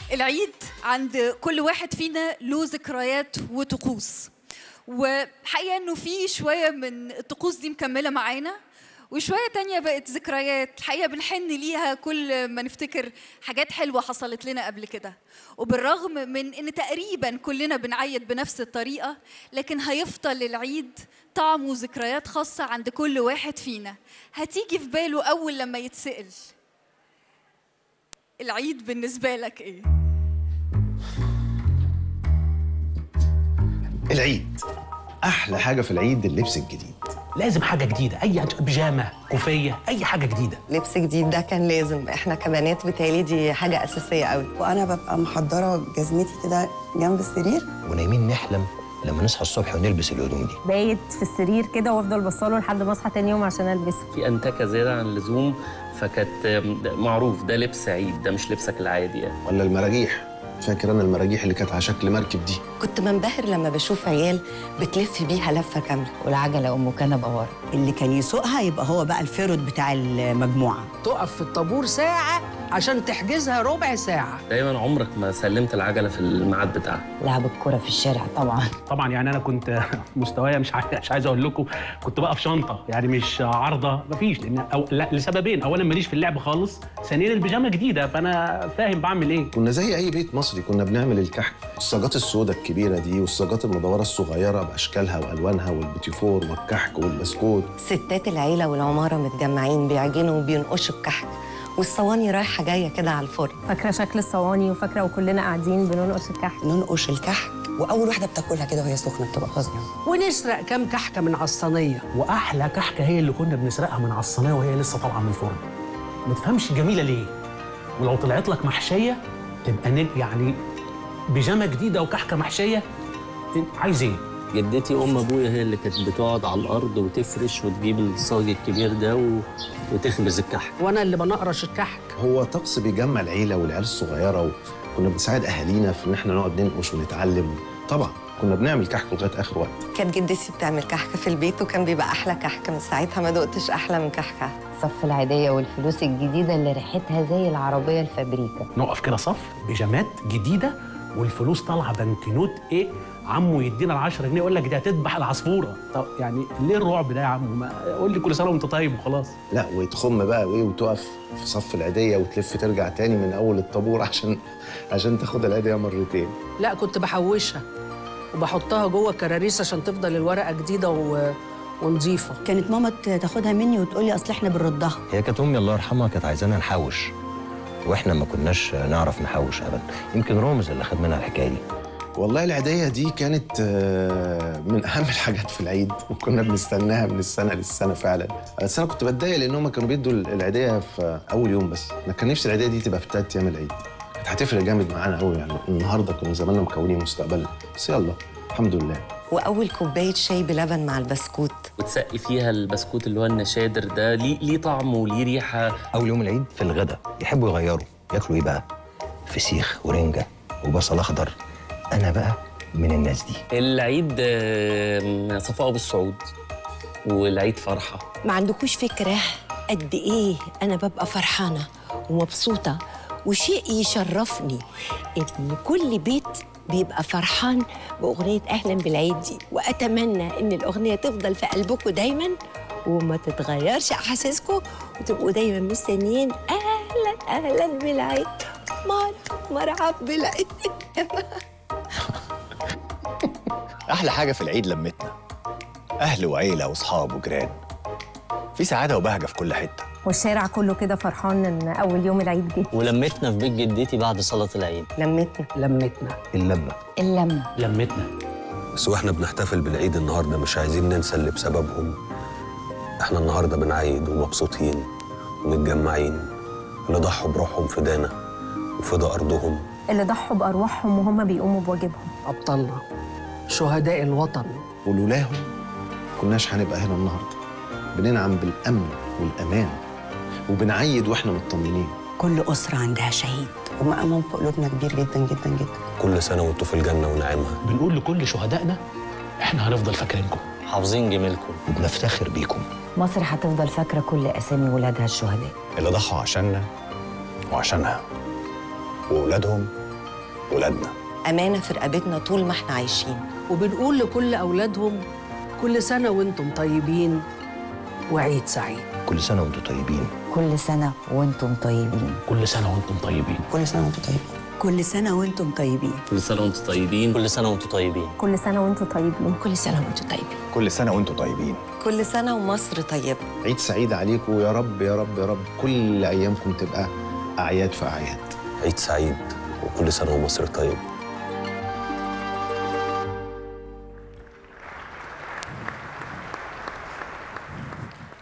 العيد عند كل واحد فينا له ذكريات وطقوس وحقيقة انه في شوية من الطقوس دي مكملة معانا وشوية تانية بقت ذكريات الحقيقة بنحن ليها كل ما نفتكر حاجات حلوة حصلت لنا قبل كده وبالرغم من ان تقريبا كلنا بنعيد بنفس الطريقة لكن هيفضل العيد طعم وذكريات خاصة عند كل واحد فينا هتيجي في باله أول لما يتسأل العيد بالنسبة لك إيه؟ العيد احلى حاجه في العيد اللبس الجديد لازم حاجه جديده اي بيجامه كوفيه اي حاجه جديده لبس جديد ده كان لازم احنا كبنات بتالي دي حاجه اساسيه قوي وانا ببقى محضره جزمتي كده جنب السرير ونايمين نحلم لما نصحى الصبح ونلبس الهدوم دي بايت في السرير كده وافضل بصاله لحد ما اصحى تاني يوم عشان البسه في انتكه زياده عن اللزوم فكانت معروف ده لبس عيد ده مش لبسك العادي يعني ولا المراجيح فاكر انا المراجيح اللي كانت على شكل مركب دي كنت منبهر لما بشوف عيال بتلف بيها لفه كامله والعجله ام كنبه ورا اللي كان يسوقها يبقى هو بقى الفرد بتاع المجموعه تقف في الطابور ساعه عشان تحجزها ربع ساعه دايما عمرك ما سلمت العجله في الميعاد بتاعها لعب الكره في الشارع طبعا طبعا يعني انا كنت مستوايا مش عايز مش عايز اقول لكم كنت بقى في شنطه يعني مش عارضه مفيش لان أو لا لسببين اولا ماليش في اللعب خالص ثانيا البيجامه جديده فانا فاهم بعمل ايه كنا زي اي بيت مصري كنا بنعمل الكحك الصاجات السوداء الكبيره دي والصاجات المدوره الصغيره باشكالها والوانها والبيتيفور والكحك والبسكوت ستات العيله والعماره متجمعين بيعجنوا وبينقشوا الكحك والصواني رايحه جايه كده على الفرن فاكره شكل الصواني وفاكره وكلنا قاعدين بننقش الكحك ننقش الكحك واول واحده بتاكلها كده وهي سخنه بتبقى فظيعه ونسرق كام كحكه من على الصينيه واحلى كحكه هي اللي كنا بنسرقها من على الصينيه وهي لسه طالعه من الفرن ما تفهمش جميله ليه ولو طلعت لك محشيه تبقى نل يعني بيجامه جديده وكحكه محشيه عايز ايه جدتي ام ابويا هي اللي كانت بتقعد على الارض وتفرش وتجيب الصاج الكبير ده و... وتخبز الكحك وانا اللي بنقرش الكحك هو طقس بيجمع العيله والعيال الصغيره وكنا بنساعد اهالينا في ان احنا نقعد ننقش ونتعلم طبعا كنا بنعمل كحك لغايه اخر وقت كانت جدتي بتعمل كحك في البيت وكان بيبقى احلى كحك من ساعتها ما دقتش احلى من كحكه صف العاديه والفلوس الجديده اللي ريحتها زي العربيه الفابريكا نقف كده صف بيجامات جديده والفلوس طالعه بنكنوت ايه عمو يدينا ال 10 جنيه يقول لك دي هتذبح العصفوره طب يعني ليه الرعب ده يا عمو ما قول لي كل سنه وانت طيب وخلاص لا وتخم بقى وايه وتقف في صف العيديه وتلف ترجع تاني من اول الطابور عشان عشان تاخد العيديه مرتين لا كنت بحوشها وبحطها جوه الكراريس عشان تفضل الورقه جديده و... ونظيفه كانت ماما تاخدها مني وتقول لي اصل احنا بنردها هي كانت امي الله يرحمها كانت عايزانا نحوش واحنا ما كناش نعرف نحوش ابدا يمكن رامز اللي خد منها الحكايه دي والله العيدية دي كانت من أهم الحاجات في العيد وكنا بنستناها من السنة للسنة فعلا بس أنا كنت بتضايق لأن هم كانوا بيدوا العيدية في أول يوم بس أنا كان نفسي العيدية دي تبقى في تلات أيام العيد كانت هتفرق جامد معانا قوي يعني النهاردة كنا زماننا مكونين مستقبلنا بس يلا الحمد لله واول كوبايه شاي بلبن مع البسكوت وتسقي فيها البسكوت اللي هو النشادر ده ليه ليه طعم وليه ريحه اول يوم العيد في الغدا يحبوا يغيروا ياكلوا ايه بقى فسيخ ورنجه وبصل اخضر انا بقى من الناس دي العيد صفاء بالصعود والعيد فرحه ما عندكوش فكره قد ايه انا ببقى فرحانه ومبسوطه وشيء يشرفني ان كل بيت بيبقى فرحان باغنيه اهلا بالعيد دي واتمنى ان الاغنيه تفضل في قلبكم دايما وما تتغيرش احاسيسكم وتبقوا دايما مستنيين اهلا اهلا بالعيد مرحب بالعيد احلى حاجه في العيد لمتنا اهل وعيله واصحاب وجيران في سعاده وبهجه في كل حته والشارع كله كده فرحان ان اول يوم العيد جه ولمتنا في بيت جدتي بعد صلاه العيد لمتنا لمتنا اللمه اللمه لمتنا بس واحنا بنحتفل بالعيد النهارده مش عايزين ننسى اللي بسببهم احنا النهارده بنعيد ومبسوطين ومتجمعين اللي ضحوا بروحهم فدانا وفدى ارضهم اللي ضحوا بارواحهم وهم بيقوموا بواجبهم ابطالنا شهداء الوطن ولولاهم كناش هنبقى هنا النهارده بننعم بالامن والامان وبنعيد واحنا مطمنين كل اسره عندها شهيد ومقامهم في قلوبنا كبير جدا جدا جدا كل سنه وانتوا في الجنه ونعيمها بنقول لكل شهدائنا احنا هنفضل فاكرينكم حافظين جميلكم وبنفتخر بيكم مصر هتفضل فاكره كل اسامي ولادها الشهداء اللي ضحوا عشاننا وعشانها واولادهم ولادنا أمانة في رقبتنا طول ما احنا عايشين وبنقول لكل أولادهم كل سنة وانتم طيبين وعيد سعيد كل سنة وانتم طيبين كل سنة وانتم طيبين كل سنة وانتم طيبين كل سنه وانتم طيبين كل سنة وانتم طيبين كل سنة وانتم طيبين كل سنة وانتم طيبين كل سنة وانتم طيبين كل سنة وانتم طيبين كل سنة وانتم طيبين كل سنة ومصر طيبة عيد سعيد عليكم ويا رب يا رب يا رب كل ايامكم تبقى اعياد في اعياد عيد سعيد وكل سنة ومصر طيب